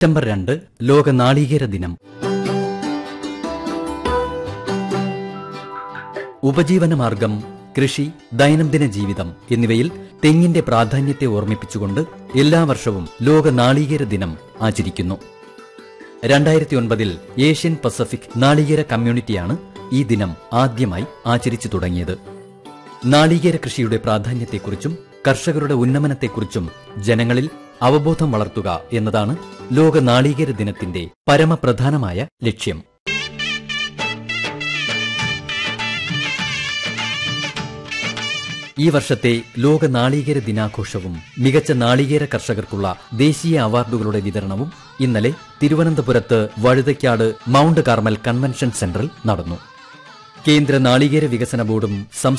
September രണ്ട് ലോക നാളികേര ദിനം ഉപജീവനമാർഗം കൃഷി ദൈനംദിന ജീവിതം എന്നിവയിൽ തെങ്ങിന്റെ പ്രാധാന്യത്തെ ഓർമ്മിപ്പിച്ചുകൊണ്ട് എല്ലാ വർഷവും ലോക നാളികേര ദിനം ആചരിക്കുന്നു രണ്ടായിരത്തി ഒൻപതിൽ ഏഷ്യൻ പസഫിക് നാളികേര കമ്മ്യൂണിറ്റിയാണ് ഈ ദിനം ആദ്യമായി ആചരിച്ചു തുടങ്ങിയത് നാളികേര കൃഷിയുടെ പ്രാധാന്യത്തെക്കുറിച്ചും കർഷകരുടെ ഉന്നമനത്തെക്കുറിച്ചും ജനങ്ങളിൽ അവബോധം വളർത്തുക എന്നതാണ് ലോക നാളികേര ദിനത്തിന്റെ പരമപ്രധാനമായ ലക്ഷ്യം ഈ വർഷത്തെ ലോക നാളികേര ദിനാഘോഷവും മികച്ച നാളികേര കർഷകർക്കുള്ള ദേശീയ അവാർഡുകളുടെ വിതരണവും ഇന്നലെ തിരുവനന്തപുരത്ത് വഴുതയ്ക്കാട് മൗണ്ട് കാർമൽ കൺവെൻഷൻ സെന്ററിൽ നടന്നു കേന്ദ്ര നാളികേര വികസന ബോർഡും